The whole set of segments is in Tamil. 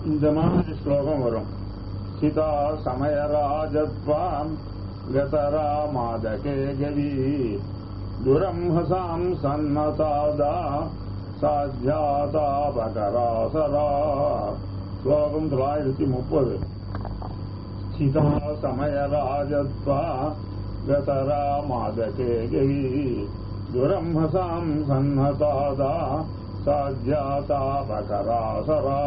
இந்த மாதிரி ஸ்லோகம் வரும் சிதா சமயராஜத்வாம் கதரா மாதகே கவி துரம்ஹசாம் சன்னதாதா சாத்தியாதா பகராசரா ஸ்லோகம் தொள்ளாயிரத்தி முப்பது சிதா சமயராஜத்வா கதரா மாதகே கவி துரம்ஹசாம் சன்னதாதா சாத்தியாதா பகராசரா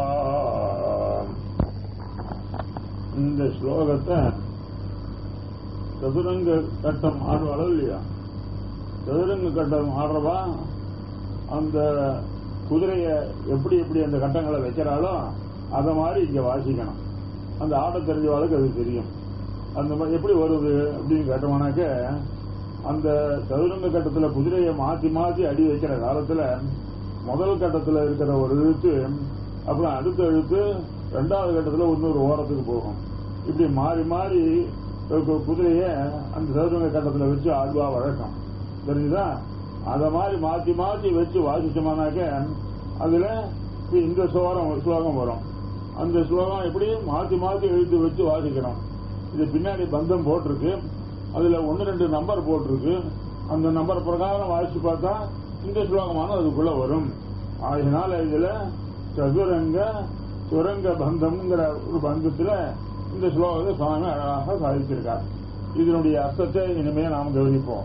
இந்த ஸ்லோகத்தை சதுரங்க கட்டம் ஆடுவாளோ இல்லையா சதுரங்க கட்டம் ஆடுறவா அந்த குதிரைய எப்படி எப்படி அந்த கட்டங்களை வைக்கிறாளோ அத மாதிரி இங்க வாசிக்கணும் அந்த ஆட தெரிஞ்சவாளுக்கு அது தெரியும் அந்த மாதிரி எப்படி வருது அப்படின்னு கேட்டோம்னாக்க அந்த சதுரங்க கட்டத்துல குதிரையை மாத்தி மாத்தி அடி வைக்கிற காலத்துல முதல் கட்டத்துல இருக்கிற ஒரு இழுத்து அப்புறம் அடுத்த இழுத்து ரெண்டாவது கட்டத்துல இன்னொரு ஓரத்துக்கு போகும் இப்படி மாறி மாறி கு- குதிரைய அந்த சதுரங்க கட்டத்துல வச்சு ஆடுவா வழக்கம் தெரிஞ்சுதா அத மாதிரி மாத்தி மாத்தி வச்சு வாசிச்சோம்னாக்க அதுல இப்ப இந்த ஸ்லோகம் ஸ்லோகம் வரும் அந்த ஸ்லோகம் எப்படி மாத்தி மாத்தி எழுதி வச்சு வாசிக்கணும் இது பின்னாடி பந்தம் போட்டிருக்கு அதுல ஒன்னு ரெண்டு நம்பர் போட்டிருக்கு அந்த நம்பர் பிரகாரம் வாசிச்சு பார்த்தா இந்த ஸ்லோகமான அதுக்குள்ள வரும் ஆகினால இதுல சதுரங்க சுரங்க பந்தம்ங்கிற ஒரு பந்தத்துல இந்த ஸ்லோகத்தை சுவாமி அழகாக சாதிச்சிருக்கார் இதனுடைய அர்த்தத்தை இனிமே நாம் கவனிப்போம்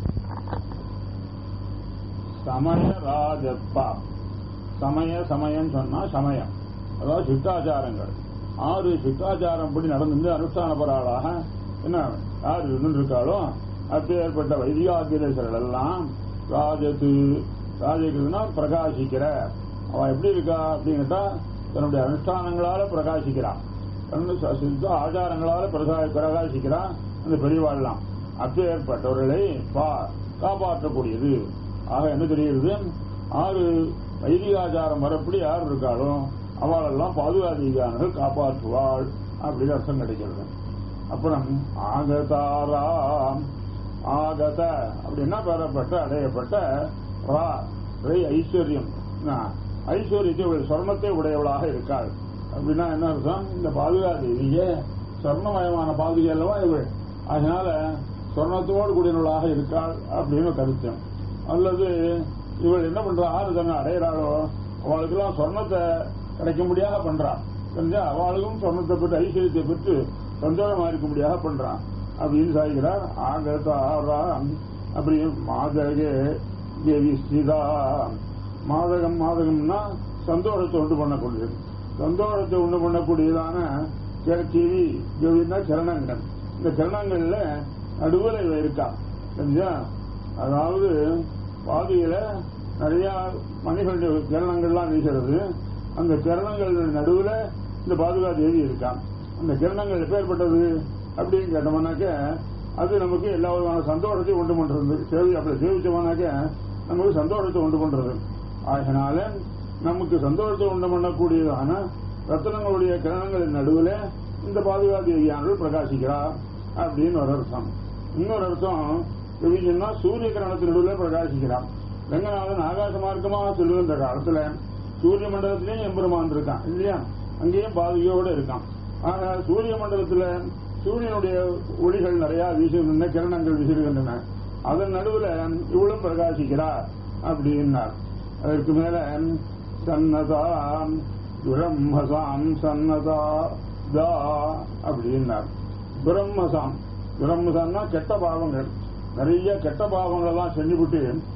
சமய ராஜப்பா சமய சமயம் சொன்னா சமயம் அதாவது சிட்டாச்சாரங்கள் ஆறு சிட்டாச்சாரம் படி நடந்து அனுஷ்டான பராளாக என்ன யார் இருந்திருக்காளோ அப்பேற்பட்ட வைதிகாபிரேசர்கள் எல்லாம் ராஜத்து ராஜகுருனா பிரகாசிக்கிற அவன் எப்படி இருக்கா அப்படின்னுட்டா தன்னுடைய அனுஷ்டானங்களால பிரகாசிக்கிறான் தன்னுடைய ச- சித்த ஆச்சாரங்களால பிரகா- பிரகாசிக்கிறான் அந்த பெரியவாள்லாம் அப்பேற்பட்டவர்களை பா காப்பாற்றக்கூடியது ஆக என்ன தெரிகிறது ஆறு வைதிகாச்சாரம் வரப்படி யார் இருக்காளோ அவளெல்லாம் பாதுகாதிகாரர்கள் காப்பாற்றுவாள் அப்படின்னு அர்த்தம் கிடைக்கிறது அப்புறம் ஆகதாராம் ஆகத அப்படின்னா பெறப்பட்ட அடையப்பட்ட ரா ரை ஐஸ்வர்யம் என்ன? ஐஸ்வர்யத்தை உடைய சொர்ணத்தை உடையவளாக இருக்காள் அப்படின்னா என்ன அர்த்தம் இந்த பாதுகாதேவிய சொர்ணமயமான பாதுகை அல்லவா இவள் அதனால சொர்ணத்தோடு கூடியவளாக இருக்காள் அப்படின்னு கருத்தம் அல்லது இவள் என்ன பண்றா ஆறு தன்னை அடையிறாளோ அவளுக்கெல்லாம் சொர்ணத்தை கிடைக்கும்படியாக பண்றா தெரிஞ்சா அவளுக்கும் சொர்ணத்தை பெற்று ஐஸ்வர்யத்தை பெற்று சந்தோஷமா இருக்கும்படியாக பண்றான் அப்படின்னு சாதிக்கிறார் ஆகதாராம் அப்படி மாதகே தேவி சீதா மாதகம் மாதகம்னா சந்தோஷத்தை உண்டு பண்ணக்கூடியது சந்தோஷத்தை உண்டு பண்ணக்கூடியதான கிவி தேவின்னா சரணங்கள் இந்த சரணங்கள்ல நடுவில் இவ இருக்கா தெரிஞ்சா அதாவது பாதியில நிறைய மணிகளுடைய கிரணங்கள்லாம் வீசுறது அந்த கிரணங்கள் நடுவில் இந்த பாதுகா தேவி இருக்கான் அந்த கிரணங்கள் எப்பேற்பட்டது அப்படின்னு கேட்டோம்னாக்க அது நமக்கு எல்லா விதமான சந்தோஷத்தையும் உண்டு பண்றது சேவை அப்படி சேவிச்சோம்னாக்க நமக்கு சந்தோஷத்தை உண்டு பண்றது ஆகினால நமக்கு சந்தோஷத்தை உண்டு பண்ணக்கூடியதான ரத்தனங்களுடைய கிரணங்களின் நடுவில் இந்த பாதுகா தேவியானவள் பிரகாசிக்கிறார் அப்படின்னு ஒரு அர்த்தம் இன்னொரு அர்த்தம் எப்படின்னா சூரிய கிரணத்தின் நடுவில் பிரகாசிக்கிறான் ரங்கநாதன் ஆகாச மார்க்கமா சொல்லுகின்ற காலத்துல சூரிய மண்டலத்திலேயும் எம்பெருமான் இருக்கான் இல்லையா அங்கேயும் பாதுகையோட இருக்கான் ஆனா சூரிய மண்டலத்துல சூரியனுடைய ஒளிகள் நிறைய வீசுகின்றன கிரணங்கள் வீசுகின்றன அதன் நடுவுல இவளும் பிரகாசிக்கிறார் அப்படின்னார் அதற்கு மேல சன்னதா துரம்மசாம் சன்னதா தா அப்படின்னார் துரம்மசாம் துரம்மசாம்னா கெட்ட பாவங்கள் நிறைய கெட்ட பாவங்கள் எல்லாம் செஞ்சுவிட்டு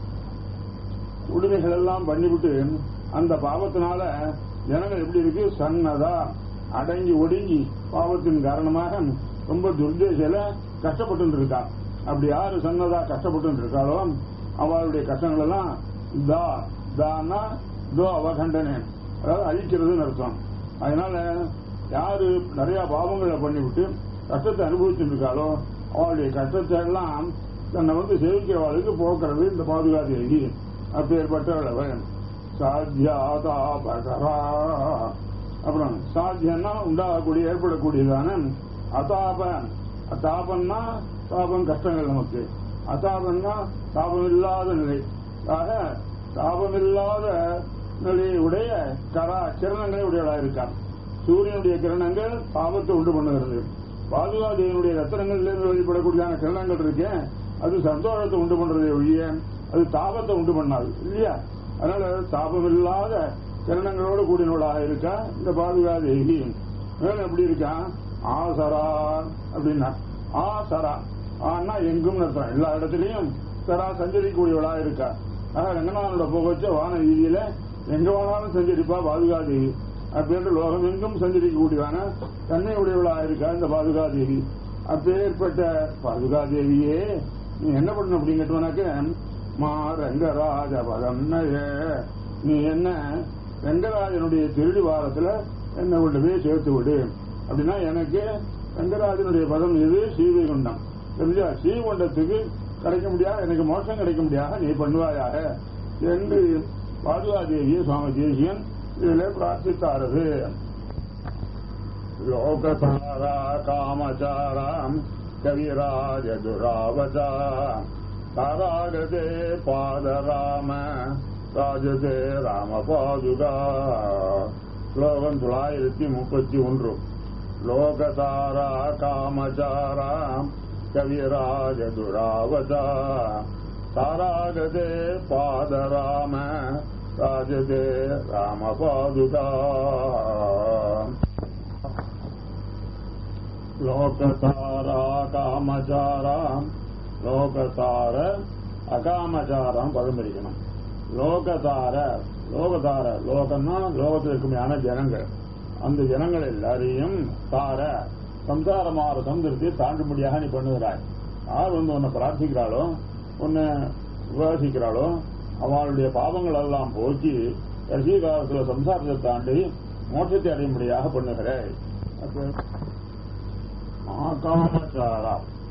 உடுமைகள் எல்லாம் பண்ணிவிட்டு அந்த பாவத்தினால ஜனங்கள் எப்படி இருக்கு சன்னதா அடங்கி ஒடுங்கி பாவத்தின் காரணமாக ரொம்ப துர்தேசையில கஷ்டப்பட்டு இருக்கா அப்படி யாரு சன்னதா கஷ்டப்பட்டு இருக்காளோ அவளுடைய கஷ்டங்கள் எல்லாம் தா தானா தோ அவகண்டனே அதாவது அழிக்கிறதுன்னு அர்த்தம் அதனால யாரு நிறைய பாவங்களை பண்ணிவிட்டு கஷ்டத்தை அனுபவிச்சுட்டு இருக்காளோ அவளுடைய கஷ்டத்தை எல்லாம் தன்னை வந்து சேவிக்கிறவாளுக்கு போக்குறது இந்த பாதுகாதேவி அப்பேற்பட்டவள் சாத்தியாதா பகரா அப்புறம் சாத்தியம்னா உண்டாகக்கூடிய ஏற்படக்கூடியதான அதாப அதாபம்னா தாபம் கஷ்டங்கள் நமக்கு அதாபம்னா தாபம் இல்லாத நிலை ஆக தாபமில்லாத நிலையை உடைய கரா கிரணங்களை உடையவளா இருக்கான் சூரியனுடைய கிரணங்கள் தாபத்தை உண்டு பண்ணுகிறது பாதுகாதேவனுடைய ரத்தனங்கள்ல வெளிப்படக்கூடியான கிரணங்கள் இருக்கேன் அது சந்தோஷத்தை உண்டு பண்றதே ஒழிய அது தாபத்தை உண்டு பண்ணாது இல்லையா அதனால தாபம் இல்லாத கிரணங்களோடு கூடினவளாக இருக்கா இந்த பாதுகாதேவி மேலும் எப்படி இருக்கா ஆசரா அப்படின்னா ஆசரா ஆனா எங்கும் அர்த்தம் எல்லா இடத்துலயும் சரா சஞ்சரிக்கக்கூடியவளா இருக்கா ஆக ரங்கநாதனோட புகழ்ச்ச வான வீதியில எங்க வேணாலும் சஞ்சரிப்பா பாதுகாதேவி அப்படின்ற லோகம் எங்கும் சஞ்சரிக்கக்கூடியவான தன்மை உடையவளா இருக்கா இந்த பாதுகாதேவி அப்பேற்பட்ட பாதுகாதேவியே நீ என்ன பண்ணணும் அப்படின்னு கேட்டோம்னாக்க மா ரங்கராஜ பதம் நீ என்ன ரங்கராஜனுடைய திருடி வாரத்துல என்ன கொண்டு போய் சேர்த்து விடு அப்படின்னா எனக்கு ரங்கராஜனுடைய பதம் இது ஸ்ரீவைகுண்டம் தெரிஞ்சா ஸ்ரீகுண்டத்துக்கு கிடைக்க முடியாது எனக்கு மோட்சம் கிடைக்க முடியாது நீ பண்ணுவாயாக என்று பாதுகாதேவியை சுவாமி தேசியன் இதில் பிரார்த்தித்தாரது லோகசாரா காமச்சாராம் கவிராஜ துராவதா தாராகதே பாதராம ராஜதே ராம பாதுகா ஸ்லோகம் தொள்ளாயிரத்தி முப்பத்தி ஒன்று லோகதாரா காமச்சாராம் கவிராஜ துராவதா தாராகதே பாதராம ராஜதே ராம பாதுகா லோகதாரா காமச்சாராம் லோகதார அகாமச்சாரம் பதம் இருக்கணும் லோகதார லோகதார லோகம்னா லோகத்தில் இருக்குமையான ஜனங்கள் அந்த ஜனங்கள் எல்லாரையும் தார சம்சார மாறுதம் திருத்தி தாண்டும்படியாக நீ பண்ணுகிறாய் யார் வந்து உன்னை பிரார்த்திக்கிறாளோ உன்னை விவாசிக்கிறாளோ அவளுடைய பாவங்கள் எல்லாம் போக்கி கடைசி காலத்தில் சம்சாரத்தை தாண்டி மோட்சத்தை அடையும்படியாக பண்ணுகிறாய் ஆகாமச்சாரா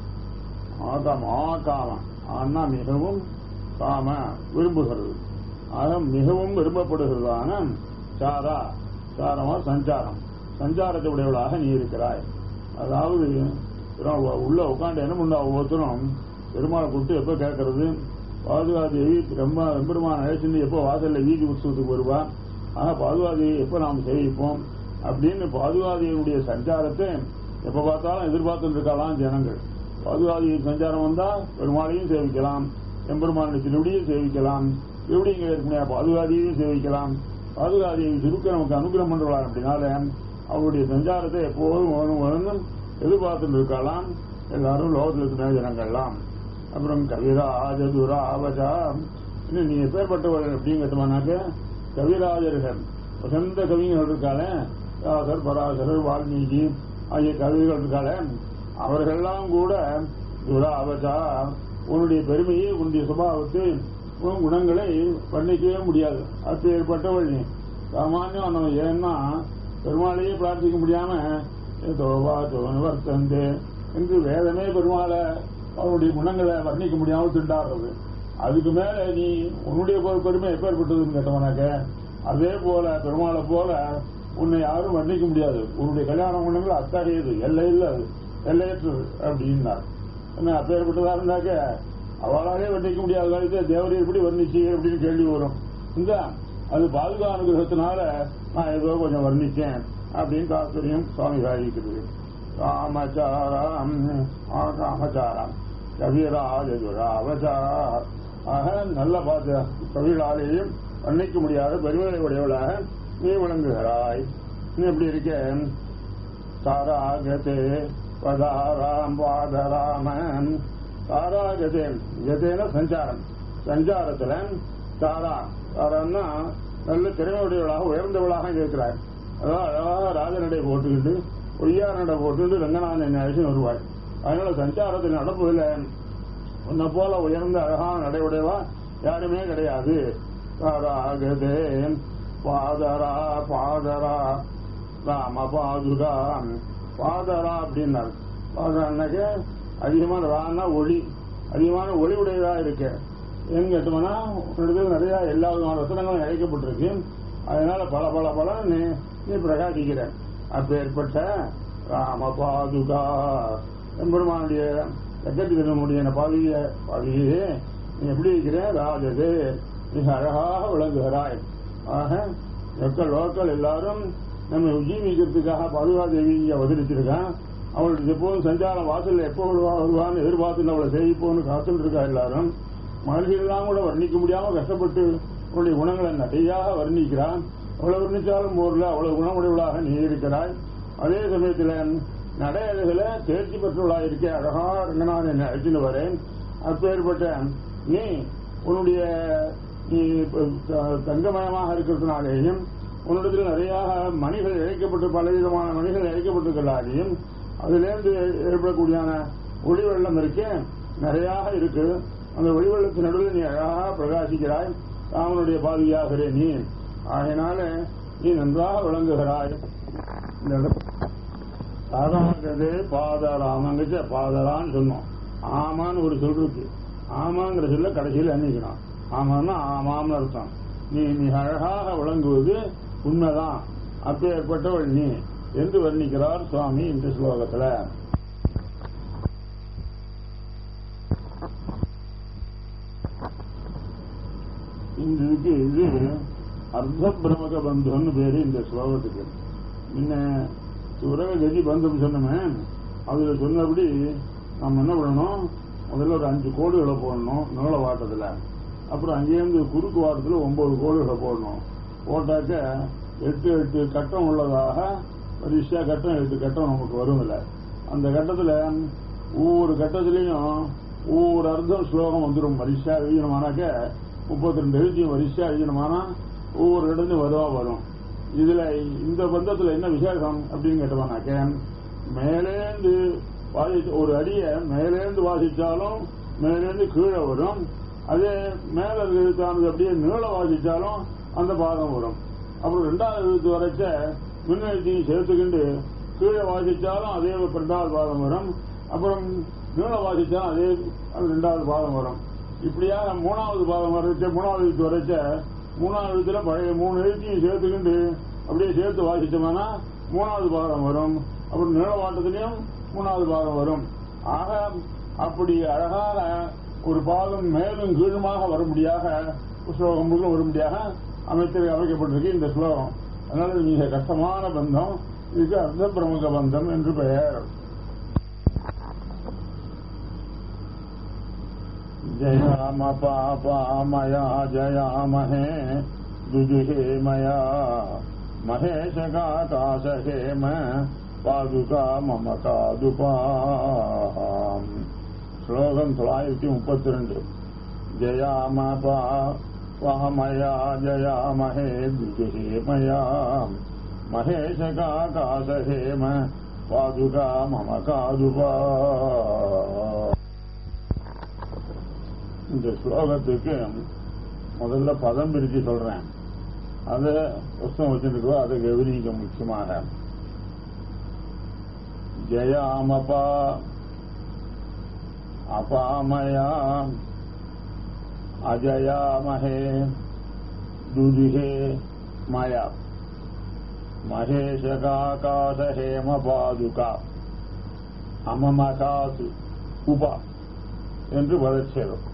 ஆகாம ஆகாமம் ஆனா மிகவும் காம விரும்புகிறது ஆக மிகவும் விரும்பப்படுகிறதான சாரா சாரமா சஞ்சாரம் சஞ்சாரத்தை உடையவளாக நீ இருக்கிறாய் அதாவது உள்ள உட்காந்து என்ன பண்ணா ஒவ்வொருத்தரும் பெருமாளை கூப்பிட்டு எப்ப கேட்கறது பாதுகாதேவி ரொம்ப பெருமான அழைச்சிருந்து எப்போ வாசல்ல வீதி உற்சவத்துக்கு வருவா ஆனா பாதுகாதேவி எப்ப நாம் சேவிப்போம் அப்படின்னு பாதுகாதேவியுடைய சஞ்சாரத்தை எப்ப பார்த்தாலும் எதிர்பார்த்து இருக்கலாம் ஜனங்கள் பாதுகாதேவி சஞ்சாரம் வந்தா பெருமாளையும் சேவிக்கலாம் எம்பெருமானுடைய திருவடியும் சேவிக்கலாம் திருவடிங்க இருக்கக்கூடிய பாதுகாதேவியும் சேவிக்கலாம் பாதுகாதேவி திருக்க நமக்கு அனுகிரகம் பண்றவளா அப்படின்னால அவருடைய சஞ்சாரத்தை எப்போதும் வரும் வரும் எதிர்பார்த்துட்டு இருக்கலாம் எல்லாரும் லோகத்தில் இருக்கிற ஜனங்கள்லாம் அப்புறம் கவிராஜ துராவஜா இன்னும் நீ எப்பேற்பட்டவர்கள் அப்படின்னு கேட்டோம்னாக்க கவிராஜர்கள் வசந்த கவிஞர்கள் இருக்காளே வியாசர் பராசரர் வால்மீகி ஆகிய கவிகள் இருக்காளே அவர்கள்லாம் கூட துராவஜா உன்னுடைய பெருமையை உன்னுடைய சுபாவத்தை உன் குணங்களை பண்ணிக்கவே முடியாது அது ஏற்பட்டவள் நீ சாமானியம் நம்ம ஏன்னா பெருமாளையே பிரார்த்திக்க முடியாம தோவா வர்த்தந்தே என்று வேதமே பெருமாளை அவருடைய குணங்களை வர்ணிக்க முடியாம திண்டாடுறது அதுக்கு மேல நீ உன்னுடைய பெருமை எப்பேற்பட்டதுன்னு கேட்டவனாக்க அதே போல பெருமாளை போல உன்னை யாரும் வர்ணிக்க முடியாது உன்னுடைய கல்யாண குணங்கள் அத்தகையது எல்லை இல்ல அது எல்லையற்றது அப்படின்னார் என்ன அப்பேற்பட்டதா இருந்தாக்க அவளாலே வர்ணிக்க முடியாத காலத்தை தேவரை எப்படி வர்ணிச்சு அப்படின்னு கேள்வி வரும் இந்த அது பாதுகானுகிரகத்தினால நான் ஏதோ கொஞ்சம் வர்ணிச்சேன் அப்படின்னு தாத்பரியம் சுவாமி சாதிக்கிறது ராமச்சாரம் காமச்சாரம் கவிராஜதுராவசா ஆக நல்ல பார்த்த கவிழாலேயும் வர்ணிக்க முடியாத பெருமையை உடையவளாக நீ விளங்குகிறாய் நீ எப்படி இருக்க தாராகதே பதாராம் பாதராமன் தாராகதே கதேன சஞ்சாரம் சஞ்சாரத்துல தாரா தாரான்னா நல்ல திறமையுடையவளாக உயர்ந்தவளாக இருக்கிறார் அதாவது அழகாக ராஜநடை போட்டுக்கிட்டு பொய்யார் நடை போட்டுக்கிட்டு ரங்கநாதன் அழைச்சு வருவாள் அதனால சஞ்சாரத்தில் நடப்பதில் உன்னை போல உயர்ந்த அழகான நடையுடையவா யாருமே கிடையாது தாராகதே பாதரா பாதரா ராம பாதுகா பாதரா அப்படின்னாரு பாதரான்னாக்க அதிகமான ரான்னா ஒளி அதிகமான ஒளி உடையதா இருக்கு ஏன்னு கேட்டோம்னா உன்னிடத்தில் நிறைய எல்லா விதமான ரத்தனங்களும் இழைக்கப்பட்டிருக்கு அதனால பல பல பல நீ நீ பிரகாசிக்கிற அப்பேற்பட்ட ராம பாதுகா எம்பெருமானுடைய சக்கரத்தினுடைய பாதிய பாதியே நீ எப்படி இருக்கிற ராஜது மிக அழகாக விளங்குகிறாய் ஆக எக்க லோக்கல் எல்லாரும் நம்ம உஜீவிக்கிறதுக்காக பாதுகாதேவி இங்க அவதரிச்சிருக்கான் அவளுடைய எப்போதும் சஞ்சாரம் வாசல்ல எப்போ வருவா வருவான்னு எதிர்பார்த்து அவளை சேவிப்போன்னு காத்துட்டு இருக்கா எல்லாரும் மனுஷெல்லாம் கூட வர்ணிக்க முடியாம கஷ்டப்பட்டு அவளுடைய குணங்களை நிறையாக வர்ணிக்கிறான் அவ்வளவு வர்ணிச்சாலும் போர்ல அவ்வளவு குணமுடையவளாக நீ இருக்கிறாய் அதே சமயத்துல நடையழகுல தேர்ச்சி பெற்றவளாக இருக்கே அழகா ரங்கநாதன் என்னை அழைச்சிட்டு வரேன் அப்பேற்பட்ட நீ உன்னுடைய நீ த- தங்கமயமாக இருக்கிறதுனாலேயும் உன்னிடத்தில் நிறைய மணிகள் இழைக்கப்பட்டு பலவிதமான மணிகள் இழைக்கப்பட்டிருக்கிறதாலேயும் அதிலிருந்து ஏற்படக்கூடியான ஒளி வெள்ளம் இருக்கே நிறையாக இருக்கு அந்த ஒளி வெள்ளத்தின் நடுவில் நீ அழகாக பிரகாசிக்கிறாய் ராமனுடைய பாதியாகிறே நீ ஆகையினால நீ நன்றாக விளங்குகிறாய் இந்த இடத்துல சாதாரணது பாதராமங்கிட்ட பாதரான்னு சொன்னோம் ஆமான்னு ஒரு சொல் இருக்கு ஆமாங்கிற சொல்ல கடைசியில் எண்ணிக்கணும் ஆமான்னா ஆமாம்னு அர்த்தம் நீ நீ அழகாக விளங்குவது உண்மைதான் அப்பேற்பட்டவள் நீ என்று வர்ணிக்கிறார் சுவாமி இந்த ஸ்லோகத்துல இந்த இதுக்கு இது அர்த்த பிரமக பந்தம்னு பேரு இந்த ஸ்லோகத்துக்கு முன்ன உலக கதி பந்தம் சொன்னோமே அதுல சொன்னபடி நம்ம என்ன பண்ணணும் முதல்ல ஒரு அஞ்சு கோடுகளை போடணும் நீள வாட்டத்துல அப்புறம் அங்கேருந்து குறுக்கு வாட்டத்துல ஒன்பது கோடுகளை போடணும் போட்டாக்க எட்டு எட்டு கட்டம் உள்ளதாக வரிசையா கட்டம் எட்டு கட்டம் நமக்கு வரும்ல அந்த கட்டத்துல ஒவ்வொரு கட்டத்திலையும் ஒவ்வொரு அர்த்தம் ஸ்லோகம் வந்துடும் வரிசையா எழுதணுமானாக்க முப்பத்தி ரெண்டு எழுதியும் வரிசையா எழுதணுமானா ஒவ்வொரு இடத்துலையும் வருவா வரும் இதுல இந்த பந்தத்துல என்ன விசேஷம் அப்படின்னு கேட்டோம்னாக்க மேலேந்து வாசி ஒரு அடிய மேலேந்து வாசிச்சாலும் மேலேந்து கீழே வரும் அதே மேல எழுத்தானது அப்படியே நீள வாசிச்சாலும் அந்த பாதம் வரும் அப்புறம் ரெண்டாவது எழுத்து வரைச்ச மின்னெழுத்தையும் சேர்த்துக்கிண்டு கீழே வாசிச்சாலும் அதே ரெண்டாவது பாதம் வரும் அப்புறம் நீள வாசிச்சாலும் அதே அது ரெண்டாவது பாதம் வரும் இப்படியாக மூணாவது பாதம் வரைச்ச மூணாவது எழுத்து வரைச்ச மூணாவது எழுத்துல பழைய மூணு எழுத்தையும் சேர்த்துக்கிண்டு அப்படியே சேர்த்து வாசிச்சோம்னா மூணாவது பாதம் வரும் அப்புறம் நீளவாட்டத்திலையும் மூணாவது பாதம் வரும் ஆக அப்படி அழகாக ஒரு பாதம் மேலும் கீழுமாக வரும்படியாக ஸ்லோகம் முழுக்க வரும்படியாக அமைத்து அமைக்கப்பட்டிருக்கு இந்த ஸ்லோகம் அதனால இது மிக கஷ்டமான பந்தம் இதுக்கு அர்த்த பிரமுக பந்தம் என்று பெயர் जयाम पापामया जयामहे दुजुहे मया महेशकाकाश हेम पादुका मम कादुपाम् ஸ்லோகம் தொள்ளாயிரத்தி முப்பத்தி ரெண்டு ஜயாம பாமயா ஜயாமஹே துஜுஹே மயா மகேஷகாகாச ஹேம பாதுகா மம காதுபா இந்த ஸ்லோகத்துக்கு முதல்ல பதம் பிரிச்சு சொல்றேன் அதை புஸ்தகம் வச்சுருக்கோ அதை கவனிக்க முக்கியமாக ஜெயாமபா அபாமயா அஜயாமஹே துதுஹே மயா மகேஷகாகாச ஹேம பாதுகா அமமகாசு உபா என்று வளர்ச்சேரும்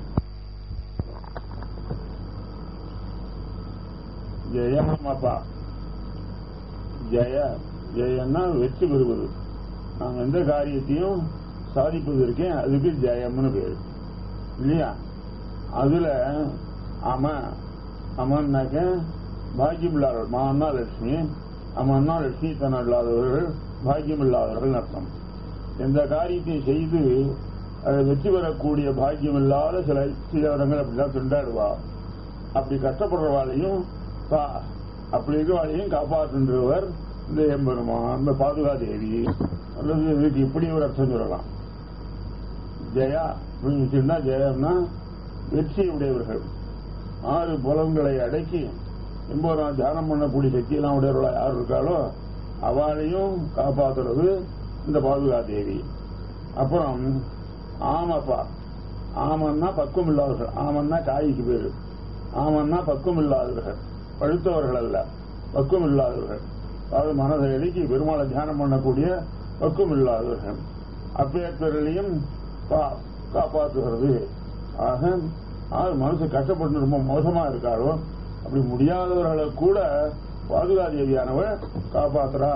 ஜெயமபா ஜெய ஜெயன்னா வெற்றி பெறுவது நாம் எந்த காரியத்தையும் சாதிப்பது இருக்கேன் அதுக்கு ஜெயம்னு பேரு இல்லையா அதுல அம அமன்னாக்க பாக்கியம் இல்லாதவர்கள் மான்னா லட்சுமி அமன்னா லட்சுமி தனம் இல்லாதவர்கள் பாக்கியம் இல்லாதவர்கள் அர்த்தம் எந்த காரியத்தையும் செய்து அதை வெற்றி பெறக்கூடிய பாக்கியம் இல்லாத சில சிலவரங்கள் அப்படிதான் திண்டாடுவா அப்படி கஷ்டப்படுறவாளையும் அப்படி இருக்கிறவாளையும் காப்பாற்றுன்றவர் இந்த எம்பெருமான் இந்த பாதுகா தேவி அல்லது இதுக்கு இப்படி ஒரு அர்த்தம் சொல்லலாம் ஜெயா வச்சிருந்தா ஜெயம்னா வெற்றி உடையவர்கள் ஆறு புலங்களை அடக்கி எம்பெருமான் தியானம் பண்ணக்கூடிய சக்தியெல்லாம் உடையவர்களா யார் இருக்காளோ அவளையும் காப்பாற்றுறது இந்த பாதுகா தேவி அப்புறம் ஆமப்பா ஆமன்னா பக்குவம் இல்லாதவர்கள் ஆமன்னா காய்க்கு பேரு ஆமன்னா பக்குவம் இல்லாதவர்கள் பழுத்தவர்கள் அல்ல பக்குவம் இல்லாதவர்கள் அதாவது மனதை எழுக்கி பெருமாளை தியானம் பண்ணக்கூடிய பக்குவம் இல்லாதவர்கள் அப்பேற்பர்களையும் காப்பாற்றுகிறது ஆக ஆக மனசு கஷ்டப்பட்டு ரொம்ப மோசமா இருக்காளோ அப்படி முடியாதவர்களை கூட பாதுகா தேவியானவள் காப்பாத்துறா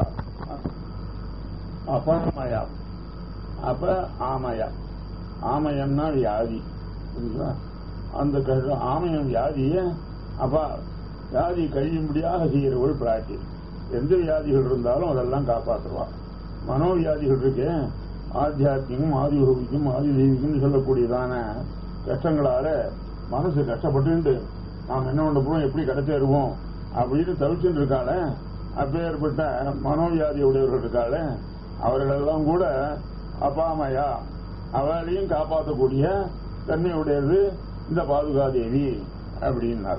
அபமயா அப்ப ஆமயா ஆமயம்னா வியாதி புரியுதா? அந்த கஷ்டம் ஆமயம் வியாதிய அப்ப வியாதி கழியும்படியாக செய்கிறவள் பிராட்டி எந்த வியாதிகள் இருந்தாலும் அதெல்லாம் காப்பாற்றுவா மனோவியாதிகள் இருக்கு ஆத்தியாத்மிகம் ஆதி யோகிக்கும் ஆதி தெய்வீகம் சொல்லக்கூடியதான கஷ்டங்களால மனசு கஷ்டப்பட்டு நாம் என்ன பண்ண போறோம் எப்படி கிடைச்சேருவோம் அப்படின்னு தவிச்சுட்டு இருக்காள அப்பேற்பட்ட மனோவியாதி உடையவர்கள் இருக்காள அவர்களெல்லாம் கூட அப்பாமையா அவளையும் காப்பாற்றக்கூடிய தன்மை உடையது இந்த பாதுகாதேவி அப்படின்னார்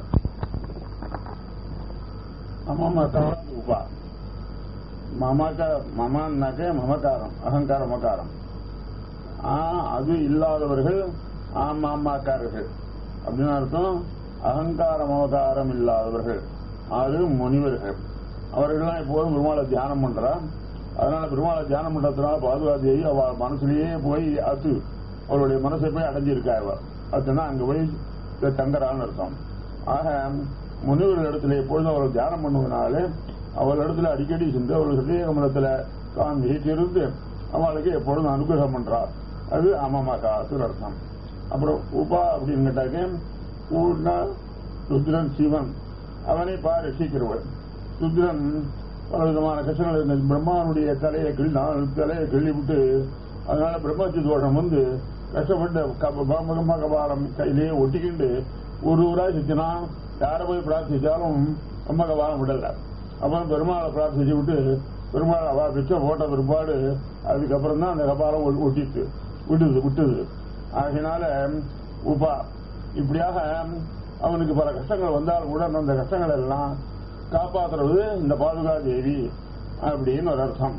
மம உபா மமக மமன்னாக்க மமகாரம் அகங்கார மகாரம் ஆ அது இல்லாதவர்கள் ஆமாமாக்காரர்கள் அப்படின்னு அர்த்தம் அகங்கார மமகாரம் இல்லாதவர்கள் அது முனிவர்கள் அவர்கள்லாம் எப்போதும் பெருமாளை தியானம் பண்றா அதனால பெருமாளை தியானம் பண்றதுனால பாதுகாதேவி அவ மனசுலயே போய் அத்து அவளுடைய மனசை போய் அடைஞ்சிருக்கா அவ அதுனா அங்க போய் தங்கறான்னு அர்த்தம் ஆக முனிவர்கள் இடத்துல எப்பொழுதும் அவள் தியானம் பண்ணுவதனால அவள் இடத்துல அடிக்கடி சென்று அவள் ஹிருதயகமலத்துல தான் வீட்டிலிருந்து அவளுக்கு எப்பொழுதும் அனுகிரகம் பண்றார் அது அமமா காத்து அர்த்தம் அப்புறம் உபா அப்படின்னு கேட்டாக்க ஊர்னா ருத்ரன் சிவன் அவனை பா ரசிக்கிறவள் ருத்ரன் பல விதமான கஷ்டங்கள் இருந்தது பிரம்மானுடைய தலையை கிள்ளி நாலு தலையை கிள்ளி விட்டு அதனால பிரம்மத்தி தோஷம் வந்து கஷ்டப்பட்டு பிரம்ம கபாலம் கையிலேயே ஒட்டிக்கிண்டு ஒரு ஊரா சித்தினா யாரை போய் பிரார்த்திச்சாலும் பிரம்ம கபாலம் விடல அப்புறம் பெருமாளை பிரார்த்திச்சு விட்டு பெருமாள் அவ பிச்சை போட்ட பிற்பாடு அதுக்கப்புறம் தான் அந்த கபாலம் ஒ- ஒட்டிட்டு விட்டுது விட்டுது ஆகினால உபா இப்படியாக அவனுக்கு பல கஷ்டங்கள் வந்தாலும் கூட அந்த கஷ்டங்கள் எல்லாம் காப்பாத்துறது இந்த பாதுகா தேவி அப்படின்னு ஒரு அர்த்தம்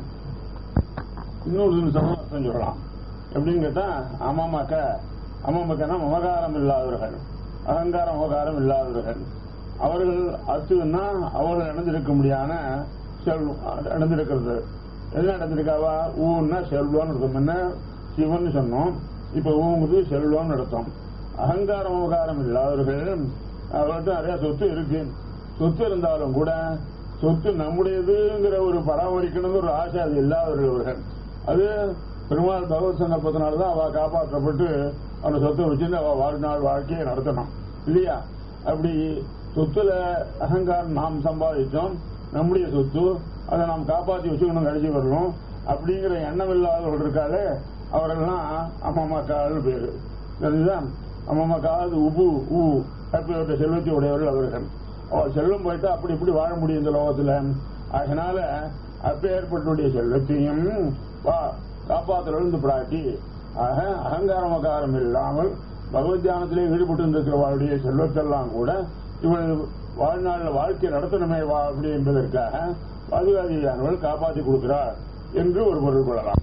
இன்னொரு சமர்த்தம் சொல்லலாம் எப்படின்னு கேட்டா அம்மாமாக்க அம்மாமாக்கனா மமகாரம் இல்லாதவர்கள் அகங்காரம் மமகாரம் இல்லாதவர்கள் அவர்கள் அத்துன்னா அவர்கள் நடந்திருக்க முடியாத செல்வம் நடந்திருக்கிறது என்ன நடந்திருக்காவா ஊன்னா செல்வம்னு அர்த்தம் என்ன சிவன் சொன்னோம் இப்ப ஊங்குது செல்வம்னு அர்த்தம் அகங்கார மமகாரம் இல்லாதவர்கள் அவர்கிட்ட நிறைய சொத்து இருக்கு சொத்து இருந்தாலும் கூட சொத்து நம்முடையதுங்கிற ஒரு பராமரிக்கணுங்கிற ஒரு ஆசை அது இல்லாதவர்கள் அவர்கள் அது பெருமாள் பகவத் சங்கல்பத்தினால்தான் அவ காப்பாற்றப்பட்டு அந்த சொத்தை வச்சுட்டு அவ வாழ்நாள் வாழ்க்கையை நடத்தணும் இல்லையா அப்படி சொத்துல அகங்காரம் நாம் சம்பாதிச்சோம் நம்முடைய சொத்து அதை நாம் காப்பாற்றி வச்சுக்கணும் கடைசி வரணும் அப்படிங்கிற எண்ணம் இல்லாதவர்கள் இருக்காலே அவர்கள்லாம் அம்மா கால் பேரு அதுதான் அம்மா காது உபு ஊ அப்பேற்பட்ட செல்வத்தை உடையவர்கள் அவர்கள் அவ செல்வம் போயிட்டா அப்படி இப்படி வாழ முடியும் இந்த லோகத்துல அதனால அப்பேற்பட்டுடைய செல்வத்தையும் வா- காப்பாற்றுறது பிராட்டி ஆக அகங்காரமகாரம் இல்லாமல் பகவத் தியானத்திலே ஈடுபட்டு இருக்கிறவர்களுடைய செல்வத்தெல்லாம் கூட இவள் வாழ்நாளில் வாழ்க்கை நடத்தணுமே வா அப்படி என்பதற்காக பாதுகாதியானவள் காப்பாற்றி கொடுக்கிறார் என்று ஒரு பொருள் கொள்ளலாம்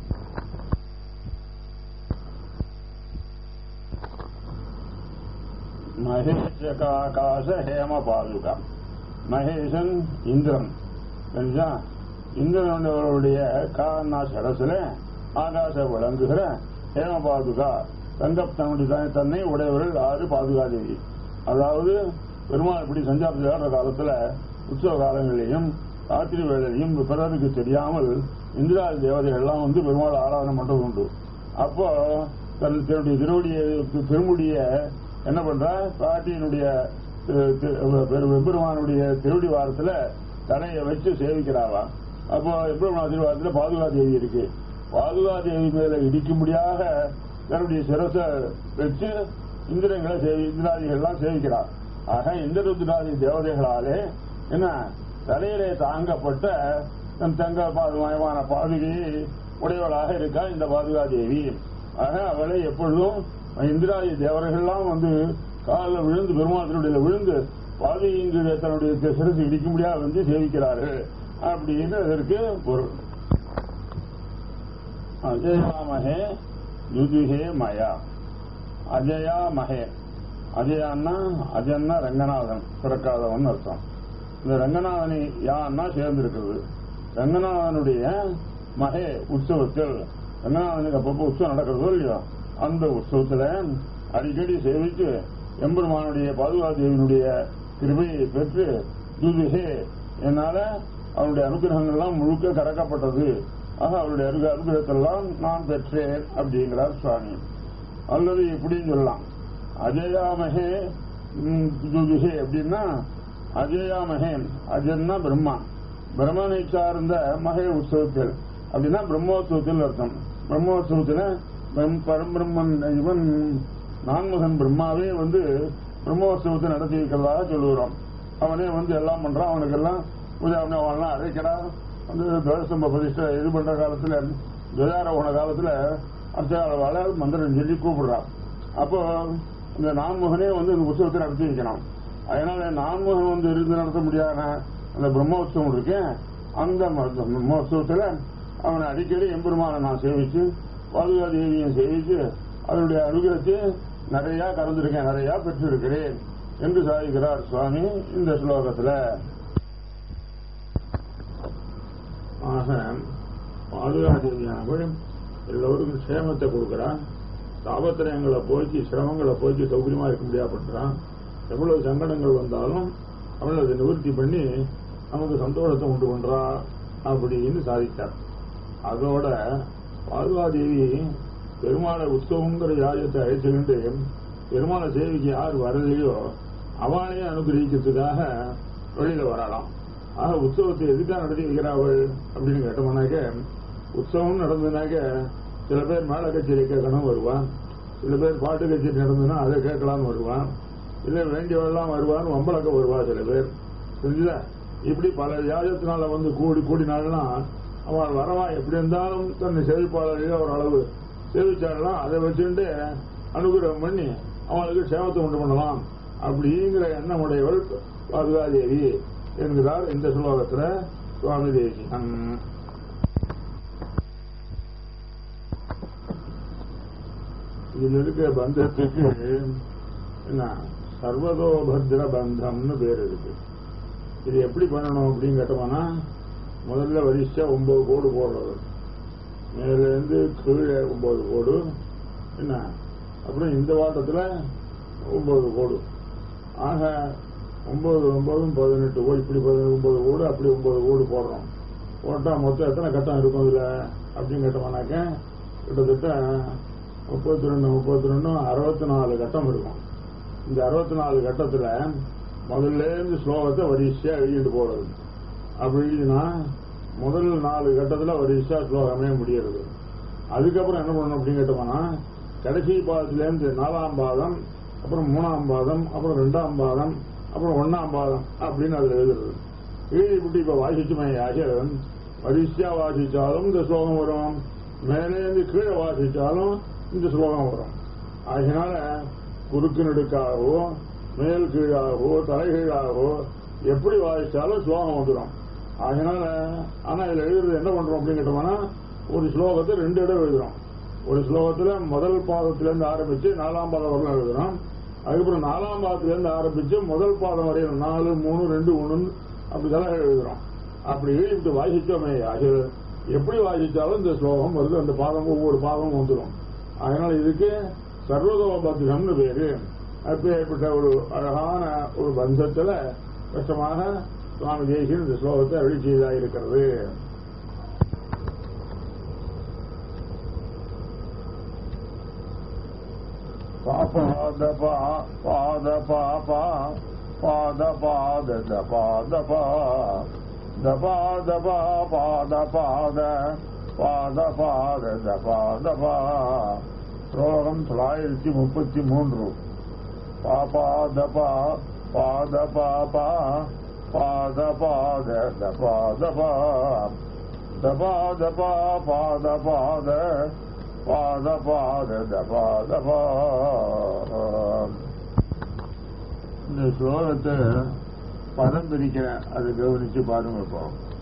மகேஷகாகாச ஹேம பாதுகா மகேசன் இந்திரன் தெரிஞ்சா இந்திரனுடைய காரணா சரசுல ஆகாச விளங்குகிற ஹேம பாதுகா தங்கப் தன்னுடைய தன்னை உடையவர்கள் ஆறு பாதுகாதேவி அதாவது பெருமாள் இப்படி சஞ்சாரத்தில் ஏற காலத்துல உற்சவ காலங்களிலையும் ராத்திரி வேளையிலையும் பிறருக்கு தெரியாமல் இந்திராதி தேவதைகள் எல்லாம் வந்து பெருமாள் ஆராதனை பண்றது உண்டு அப்போ தன் தன்னுடைய திருவடிய திருமுடிய என்ன பண்றா பாட்டியினுடைய தி- தி- பெரு- எம்பெருமானுடைய திருவடி வாரத்துல தலையை வச்சு சேவிக்கிறாவா அப்போ எம்பெருமான் திருவாரத்துல பாதுகா தேவி இருக்கு பாதுகா தேவி மேல இடிக்கும்படியாக தன்னுடைய சிரசை வச்சு இந்திரங்களை சேவி இந்திராதிகள் எல்லாம் சேவிக்கிறார் ஆக இந்திரருத்ராதி தேவதைகளாலே என்ன தலையிலே தாங்கப்பட்ட தன் தங்க பாதுமயமான பாதுகையை உடையவளாக இருக்கா இந்த பாதுகா தேவி ஆக அவளை எப்பொழுதும் இந்திராதி தேவர்கள்லாம் வந்து காலில் விழுந்து பெருமாத்தினுடைய விழுந்து பாதுகையின் கீழே தன்னுடைய சிரசு இடிக்கும்படியாக வந்து சேவிக்கிறார்கள் அப்படின்னு அதற்கு பொருள் அஜயாமகே யுதுகே மயா அஜயா மகே அஜயான்னா அஜன்னா ரங்கநாதன் பிறக்காதவன் அர்த்தம் இந்த ரங்கநாதனை யான்னா சேர்ந்திருக்கிறது ரங்கநாதனுடைய மகே உற்சவத்தில் ரங்கநாதனுக்கு அப்பப்போ உற்சவம் நடக்கிறதோ இல்லையோ அந்த உற்சவத்துல அடிக்கடி சேவித்து எம்பெருமானுடைய பாதுகாதேவியினுடைய கிருபையை பெற்று துதுகே என்னால அவருடைய அனுகிரகங்கள்லாம் முழுக்க கறக்கப்பட்டது ஆக அவருடைய அனுக அனுகிரகத்தெல்லாம் நான் பெற்றேன் அப்படிங்கிறார் சுவாமி அல்லது எப்படின்னு சொல்லலாம் அஜயாமகே ம், துதுகே அப்படின்னா அஜயாமகேன் அஜன்னா பிரம்மா பிரம்மனை சார்ந்த மகே உற்சவத்தில் அப்படின்னா பிரம்மோத்சவத்தில் அர்த்தம் பிரம்மோத்சவத்துல பிரம்- பரம்பிரம்மன் இவன் நான்முகன் பிரம்மாவே வந்து பிரம்மோத்சவத்தை நடத்தி வைக்கிறதாக சொல்லுகிறோம் அவனே வந்து எல்லாம் பண்றான் அவனுக்கெல்லாம் பூஜா பண்ணி அவன்லாம் அழைக்கிறான் வந்து துவசம்ப பிரதிஷ்டை இது பண்ற காலத்துல துவஜாரோகண காலத்துல அர்ச்சகால மந்திரம் சொல்லி கூப்பிடுறான் அப்போ இந்த நான்முகனே வந்து இந்த உற்சவத்தை நடத்தி வைக்கணும் அதனால நான்முகன் வந்து இருந்து நடத்த முடியாத அந்த பிரம்மோத்சவம் இருக்கு அந்த ம- பிரம்மோத்சவத்துல அவனை அடிக்கடி எம்பெருமானை நான் சேவிச்சு பாதுகா தேவியும் சேவிச்சு அதனுடைய அனுகிரகத்தை நிறைய கலந்திருக்கேன் நிறைய பெற்றிருக்கிறேன் என்று சாதிக்கிறார் சுவாமி இந்த ஸ்லோகத்துல ஆக பாதுகா தேவியானவள் எல்லோருக்கும் சேமத்தை கொடுக்கிறான் தாபத்திரயங்களை போக்கி சிரமங்களை போக்கி சௌகரியமா இருக்க முடியா பண்றான் எவ்வளவு சங்கடங்கள் வந்தாலும் அவள் அதை நிவர்த்தி பண்ணி நமக்கு சந்தோஷத்தை உண்டு பண்றா அப்படின்னு சாதித்தார் அதோட பாதுகாதேவி பெருமாளை உற்சவங்கிற யாகத்தை அழைச்சுக்கிண்டு பெருமாளை சேவிக்கு யார் வரலையோ அவளையே அனுகிரகிக்கிறதுக்காக வெளியில வரலாம் ஆக உற்சவத்தை எதுக்காக நடத்தி வைக்கிறாள் அப்படின்னு கேட்டோம்னாக்க உற்சவம் நடந்ததுனாக்க சில பேர் மேல கச்சேரி கேட்கணும் வருவான் சில பேர் பாட்டு கச்சேரி நடந்ததுன்னா அதை கேட்கலாம்னு வருவான் இல்ல வேண்டியவெல்லாம் வருவான் வம்பளக்க வருவா சில பேர் புரிஞ்சுதா இப்படி பல யாகத்தினால வந்து கூடி கூடினாள்னா அவள் வரவா எப்படி இருந்தாலும் தன்னை சேவிப்பாளரையோ ஒரு அளவு சேவிச்சாள்னா அதை வச்சுட்டு அனுகிரகம் பண்ணி அவளுக்கு சேவத்தை உண்டு பண்ணலாம் அப்படிங்கிற எண்ணம் உடையவள் பாதுகாதேவி என்கிறார் இந்த ஸ்லோகத்துல சுவாமி தேசிகன் இதுல இருக்கிற பந்தத்துக்கு என்ன சர்வதோபத்ர பந்தம்னு பேர் இருக்கு இது எப்படி பண்ணணும் அப்படின்னு கேட்டோம்னா முதல்ல வரிசையா ஒன்பது கோடு போடுறது மேல இருந்து கீழே ஒன்பது கோடு என்ன அப்புறம் இந்த வாட்டத்துல ஒன்பது கோடு ஆக ஒன்பது ஒன்பதும் பதினெட்டு கோடு இப்படி பதினெட்டு ஒன்பது கோடு அப்படி ஒன்பது கோடு போடுறோம் போட்டா மொத்தம் எத்தனை கட்டம் இருக்கும் இதுல அப்படின்னு கேட்டோம்னாக்க கிட்டத்தட்ட முப்பத்தி ரெண்டு முப்பத்தி ரெண்டும் அறுபத்தி நாலு கட்டம் இருக்கும் இந்த அறுபத்தி நாலு கட்டத்துல முதல்ல இருந்து ஸ்லோகத்தை வரிசையா எழுதிட்டு போறது அப்படி எழுதினா முதல் நாலு கட்டத்துல வரிசையா ஸ்லோகமே முடியறது அதுக்கப்புறம் என்ன பண்ணணும் அப்படின்னு கேட்டோம்னா கடைசி பாதத்துல இருந்து நாலாம் பாதம் அப்புறம் மூணாம் பாதம் அப்புறம் ரெண்டாம் பாதம் அப்புறம் ஒன்னாம் பாதம் அப்படின்னு அதுல எழுதுறது எழுதி விட்டு இப்ப வாசிச்சுமே ஆகியவன் வரிசையா வாசிச்சாலும் இந்த ஸ்லோகம் வரும் மேலே இருந்து கீழே வாசிச்சாலும் இந்த ஸ்லோகம் வரும் அதனால குறுக்கு நெடுக்காகவோ மேல் கீழாகவோ தலைகீழாகவோ எப்படி வாசிச்சாலும் ஸ்லோகம் வந்துடும் அதனால ஆனா இதுல எழுதுறது என்ன பண்றோம் அப்படின்னு கேட்டோம்னா ஒரு ஸ்லோகத்தை ரெண்டு இடம் எழுதுறோம் ஒரு ஸ்லோகத்துல முதல் பாதத்துல இருந்து ஆரம்பிச்சு நாலாம் பாதம் வரலாம் எழுதுறோம் அதுக்கப்புறம் நாலாம் பாதத்துல இருந்து ஆரம்பிச்சு முதல் பாதம் வரையும் நாலு மூணு ரெண்டு ஒண்ணு அப்படி தலைகள் எழுதுறோம் அப்படி எழுதிட்டு வாசிச்சோமே அது எப்படி வாசிச்சாலும் இந்த ஸ்லோகம் வருது அந்த பாதம் ஒவ்வொரு பாதமும் வந்துடும் அதனால இதுக்கு சர்வதோபத்திரம்னு பேரு அப்பேற்பட்ட ஒரு அழகான ஒரு பந்தத்துல கஷ்டமாக சுவாமி தேசியன் இந்த ஸ்லோகத்தை அழி செய்ததாக இருக்கிறது பாத பாத பாபா பாத பாத பாத பா தபாத பாத பாத பாத பாத பாத பா ஸ்லோகம் தொள்ளாயிரத்தி முப்பத்தி மூன்று பாபாதபா பாத பாபா பாத பாத தபாதபா தபாதபா பாத பாத பாத பாத தபாதபா இந்த ஸ்லோகத்தை பதம் பிரிக்கிறேன் அதை கவனிச்சு பாருங்க இப்போ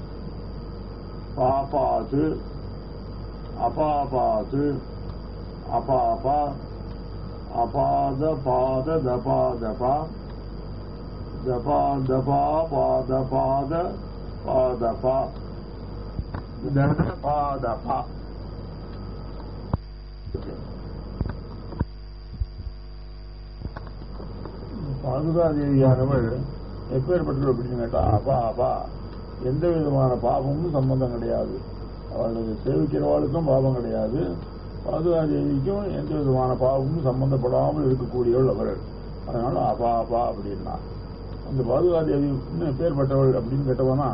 பாபாத்து அபாபாத்து அபாபா அபாத பாத தபாதபா தபாதபா பாத பாத பாதபா பாதபா பாதுகாதேவியானவள் எப்பேற்பட்டவள் அப்படின்னு கேட்டா அப்பா அப்பா எந்த விதமான பாவமும் சம்பந்தம் கிடையாது அவளுக்கு சேவிக்கிறவாளுக்கும் பாவம் கிடையாது பாதுகாதேவிக்கும் எந்த விதமான பாவமும் சம்பந்தப்படாமல் இருக்கக்கூடியவள் அவர்கள் அதனால அப்பா அப்பா அப்படின்னா அந்த பாதுகாதேவி பேர்பட்டவள் அப்படின்னு கேட்டவனா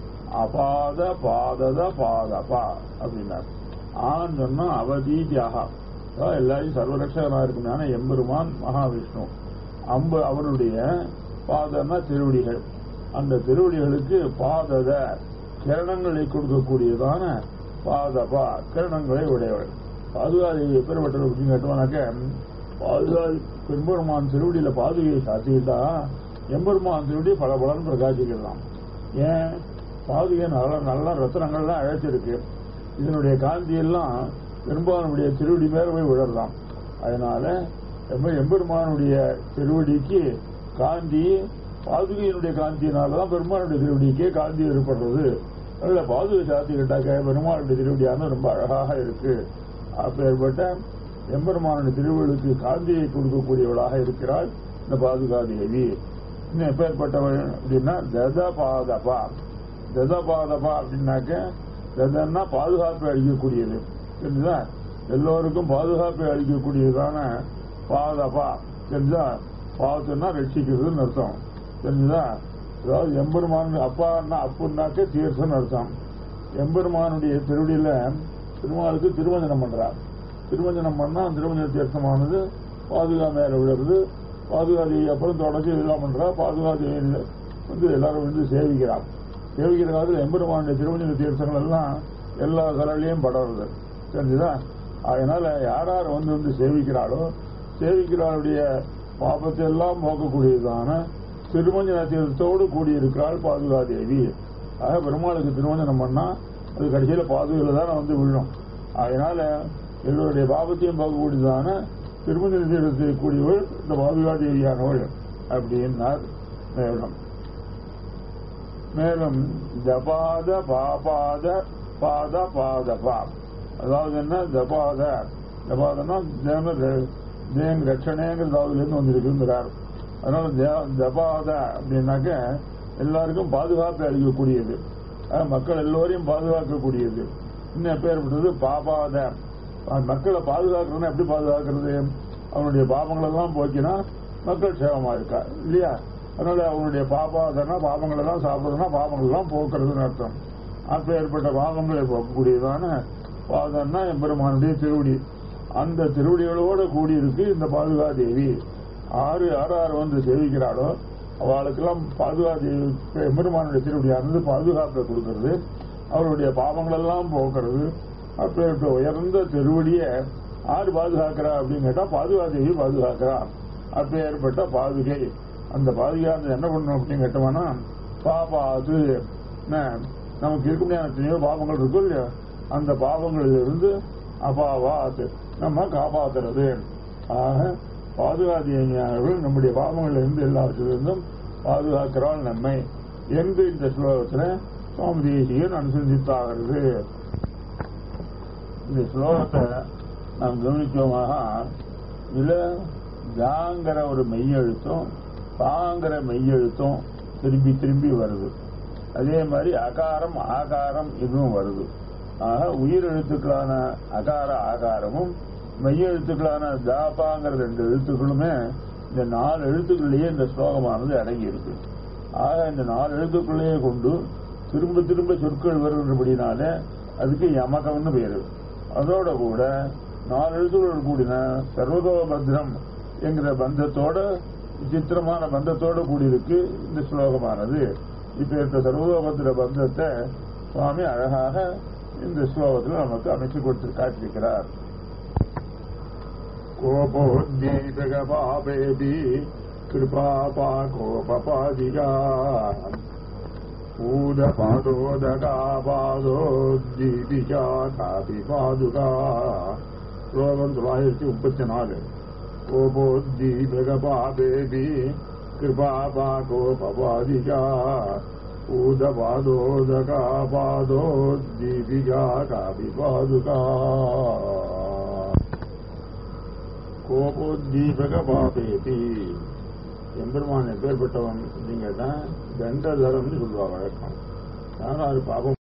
அபாத பாதத பாதபா அப்படின்னார் ஆன்னு சொன்னா அவதீதியாக எல்லாரையும் சர்வரட்சகனாக இருக்குமான எம்பெருமான் மகாவிஷ்ணு அம்பு அவருடைய பாதன்னா திருவடிகள் அந்த திருவடிகளுக்கு பாதத கிரணங்களை கொடுக்கக்கூடியதான பாதபா கிரணங்களை உடையவள் பாதுகாதி எப்பேற்பட்டவர் அப்படின்னு கேட்டோம்னாக்க பாதுகாதி பெரும்பெருமான் திருவடியில பாதுகையை சாத்திக்கிட்டா எம்பெருமான் திருவடி பல பலன் பிரகாசிக்கலாம் ஏன் பாதுகை நல்ல நல்ல ரத்தனங்கள்லாம் அழைச்சிருக்கு இதனுடைய காந்தியெல்லாம் பெரும்பாலுடைய திருவடி மேல போய் விழலாம் அதனால எம்ப- எம்பெருமானுடைய திருவடிக்கு காந்தி பாதுகையினுடைய காந்தியினாலதான் பெருமானுடைய திருவடிக்கே காந்தி ஏற்படுறது அதனால பாதுகை சாத்திக்கிட்டாக்க பெருமானுடைய திருவடியான ரொம்ப அழகாக இருக்கு அப்பேற்பட்ட எம்பெருமானுடைய திருவள்ளுக்கு காந்தியை கொடுக்கக்கூடியவளாக இருக்கிறாள் இந்த பாதுகாதேவி இன்னும் எப்பேற்பட்டவள் அப்படின்னா ததபாதபா ததபாதபா அப்படின்னாக்க ததன்னா பாதுகாப்பை அளிக்கக்கூடியது தெரிஞ்சுதா எல்லோருக்கும் பாதுகாப்பை அளிக்கக்கூடியதான பாதபா தெரிஞ்சா பாவத்துன்னா ரட்சிக்கிறதுன்னு அர்த்தம் தெரிஞ்சுதா அதாவது எம்பெருமான் அப்பான்னா அப்புன்னாக்க தீர்த்தம்னு அர்த்தம் எம்பெருமானுடைய திருவடியில திருமாலுக்கு திருவஞ்சனம் பண்றார் திருவஞ்சனம் பண்ணா திருவஞ்சன தீர்த்தமானது பாதுகா மேல விழுறது பாதுகாதி அப்புறம் தொடர்ச்சி இதெல்லாம் பண்றா பாதுகாதி வந்து எல்லாரும் வந்து சேவிக்கிறார் சேவிக்கிற காலத்தில் எம்பெருமானுடைய திருவஞ்சன தீர்த்தங்கள் எல்லாம் எல்லா கலர்லையும் படருது தெரிஞ்சுதா அதனால யார் யார் வந்து வந்து சேவிக்கிறாளோ சேவிக்கிறாளுடைய பாபத்தை எல்லாம் போக்கக்கூடியதான திருமஞ்சன தீர்த்தத்தோடு கூடியிருக்கிறாள் பாதுகாதேவி ஆக பெருமாளுக்கு திருமஞ்சனம் பண்ணா அது கடைசியில பாதுகையில தான் வந்து விழும் அதனால எங்களுடைய பாபத்தையும் போகக்கூடியதான திருமஞ்சன தீர்த்தத்தை கூடியவள் இந்த பாதுகாதேவியானவள் அப்படின்னார் மேலும் மேலும் ஜபாத பாபாத பாத பாத பா அதாவது என்ன ஜபாத ஜபாதனா தேம தேங்க ரட்சணேங்கிறதாவதுல இருந்து வந்திருக்குங்கிறார் அதனால ஜ- ஜபாத அப்படின்னாக்க எல்லாருக்கும் பாதுகாப்பு அளிக்கக்கூடியது அஹ் மக்கள் எல்லோரையும் பாதுகாக்கக்கூடியது இன்னும் எப்பேற்பட்டது பாபாத அஹ் மக்களை பாதுகாக்கிறதுனா எப்படி பாதுகாக்கிறது அவனுடைய பாவங்கள் எல்லாம் போக்கினா மக்கள் சேவமா இருக்கா இல்லையா அதனால அவனுடைய பாபாதனா பாவங்கள் எல்லாம் சாப்பிடுறதுனா பாவங்கள் எல்லாம் போக்குறதுன்னு அர்த்தம் அப்ப ஏற்பட்ட பாவங்களை போக்கக்கூடியதான பாதம்னா எம்பெருமானுடைய திருவடி அந்த திருவடிகளோட கூடியிருக்கு இந்த பாதுகாதேவி ஆறு யார் யார் வந்து சேவிக்கிறாளோ அவளுக்கெல்லாம் பாதுகாதேவி எம்பெருமானுடைய திருவடியானது பாதுகாப்பை கொடுக்கிறது அவருடைய பாவங்கள் எல்லாம் போக்குறது அப்பேற்பட்ட உயர்ந்த திருவடியை ஆறு பாதுகாக்கிறா அப்படின்னு கேட்டா பாதுகாதேவி பாதுகாக்கிறா அப்பேற்பட்ட பாதுகை அந்த பாதுகாத்து என்ன பண்ணணும் அப்படின்னு கேட்டோம்னா பாபாது என்ன, நமக்கு இருக்க முடியாத எத்தனையோ பாவங்கள் இருக்கும் இல்லையா அந்த பாவங்களில் இருந்து அபாவாத் நம்ம காப்பாத்துறது ஆக பாதுகாதியவர்கள் நம்முடைய பாவங்களில் இருந்து எல்லாவற்றிலிருந்தும் பாதுகாக்கிறாள் நம்மை என்று இந்த ஸ்லோகத்தில் சுவாமி தேசியன் அனுசந்தித்தாகிறது இந்த ஸ்லோகத்தை நாம் கவனிச்சோமாக இதுல ஜாங்கிற ஒரு மெய்யெழுத்தும் பாங்கிற மெய்யெழுத்தும் திரும்பி திரும்பி வருது அதே மாதிரி அகாரம் ஆகாரம் இதுவும் வருது ஆக உயிரெழுத்துக்களான அகார ஆகாரமும் மெய்யெழுத்துக்களான தாபாங்கிற ரெண்டு எழுத்துக்களுமே இந்த நாலு எழுத்துக்களிலேயே இந்த ஸ்லோகமானது அடங்கி இருக்கு ஆக இந்த நாலு எழுத்துக்களையே கொண்டு திரும்ப திரும்ப சொற்கள் வருகின்றபடினால அதுக்கு யமகம்னு பேரு அதோட கூட நாலு எழுத்துக்கள் கூடின சர்வதோபத்ரம் என்கிற பந்தத்தோட விசித்திரமான பந்தத்தோட கூடியிருக்கு இந்த ஸ்லோகமானது இப்ப இருக்க சர்வதோபத்திர பந்தத்தை சுவாமி அழகாக இந்த ஸ்லோகத்தில் நமக்கு அமைச்சு கொடுத்து காட்டியிருக்கிறார் கோபோத்தீபகபாபேபி கிருபாபாகோபாதிகா பூதபாதோதகாபாதோத்தீபிகா காபி பாதுகா ஸ்லோகம் தொள்ளாயிரத்தி முப்பத்தி நாலு கோபோத்தீபகபாபேபி கிருபாபாகோபாதிகா பூதபாதோதகாபாதோத்தீபிகா காபி பாதுகா கோபோத்தீபக பாபேதி எம்பெருமான் எப்பேற்பட்டவன் அப்படின்னு கேட்டா தண்டதரம்னு சொல்லுவா வழக்கம் யாராரு பாபம்